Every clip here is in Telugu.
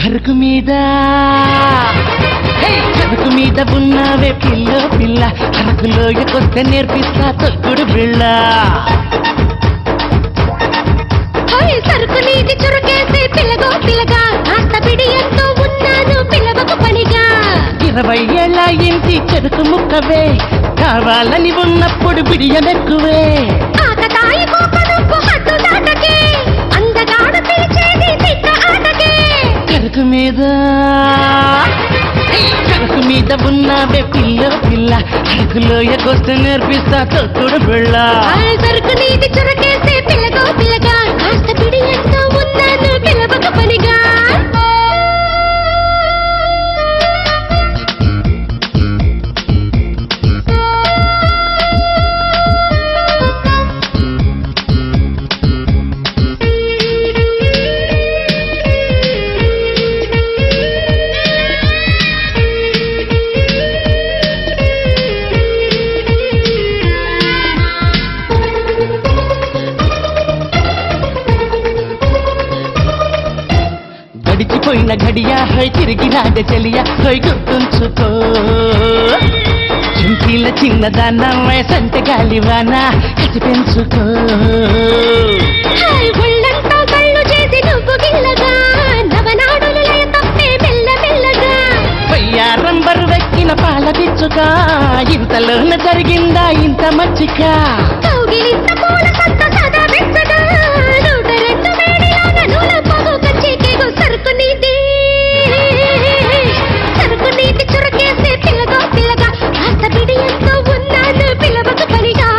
సరుకు మీద హే, సరుకు మీద ఉన్నావే పిల్ల పిల్ల అరకులోయకొస్తే నేర్పిస్తా తొక్కుడు బిళ్ళ హోయ్ సరుకు నీటి చురుకేసే పిల్లగో పిల్లగా కాస్త బిడియంతో ఉన్నాను పిల్లవకు పనిగా ఇరవై ఏళ్ళ ఇంటి చెరుకు ముక్కవే కావాలని ఉన్నప్పుడు బిడియమెక్కువే ఆకతాయి కోక నువ్వు హద్దు దాటకే అందగాడు పిలిచేది తిట్ట ఆటకే కరుకు మీద హే, కరుకు మీద ఉన్నావే పిల్ల పిల్ల అరకులోయకొస్తే నేర్పిస్తా తొక్కుడు బిళ్ళ హోయ్ సరుకు నీటి చురుకేసే పిల్లగో పిల్లగా కాస్త బిడియంతో ఉన్నాను పిల్లవకు పనిగా గడిచిపోయిన గడియా హై తిరిగి రాడే చెలియా హై గుర్తుంచుకో చుంకీల చిన్నదాన్న వయసంటే గాలివాన కసి పెంచుకో హాయ్ ఒళ్ళంతా కళ్ళు చేసి నువ్వు గిల్లగా నవనాడులు లయ తప్పే మెల్ల మెల్లగా పయ్యారం బరువెక్కిన పాల పిచ్చుక ఇంతలోన జరిగిందా ఇంత మచ్చిక కౌగిలింత పూల సంత సదా వెచ్చగా నూట రెండు వేడిలాగా నూల పొగు కచ్చేకేగో సరుకు నీటి సరుకు నీటి చురకేసే పిల్లగో పిల్లగా కాస్త బిడియంతో ఉన్నాను పిల్లవకు పనిగా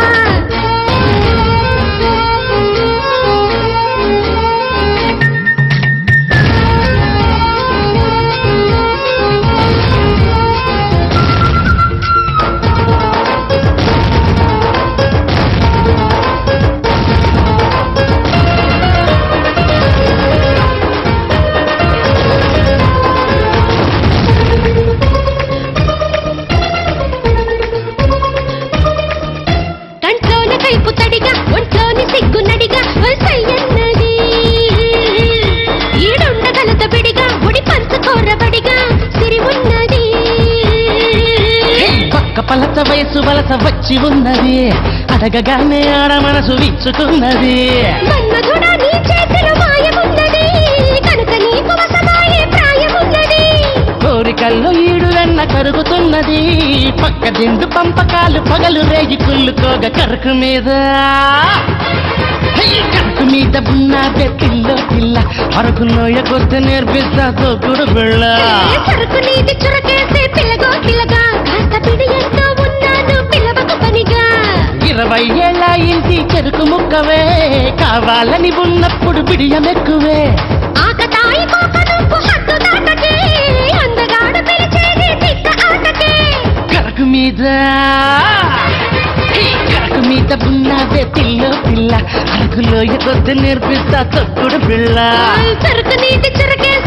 కంట్లోన కైపు తడిగా ఒంట్లోని సిగ్గు నడిగా వసయ్యన్నది ఈడుండగలత బిడిగా ఉడి పంచుకోరబడిగా సిరి ఉన్నది పక్క పలస వయసు వలస వచ్చి ఉన్నది అడగగానే ఆడ మనసు విచ్చుకున్నది మన్మధుడా నీ చేతిలో మాయమున్నది కనుక నీకు వసమాయే ప్రాయమున్నది కోరికల్లో ఈడు వెన్న కరుగుతున్నది పక్క దిండు పంపకాలు పగలు రేగి కుళ్ళుకోగ కరుకు మీద హై, కరుకు మీద ఉన్నదే పిల్ల పిల్ల అరకులోయకొస్తే నేర్పిస్తా తోకుడు బిళ్ళ ఏ సరుకు నీటి చురకేసే పిల్లగో పిల్లగా కాస్త పిడియంతో ఉన్నాను పిల్లవకు పనిగా ఇరవై ఏళ్ళ ఇంటి చెరుకు ముక్కవే కావాలని ఉన్నప్పుడు బిడియమెక్కువే ఆకతాయి కోక నువ్వు హద్దు దాటకే అందగాడు పిలిచేది తిట్ట ఆటకే కరకు మీద హే, కరకు మీద ఉన్నదే పిల్ల పిల్ల అరకులోయకొస్తే నేర్పిస్తా తొక్కుడు బిళ్ళ సరుకు నీటి చురకేసే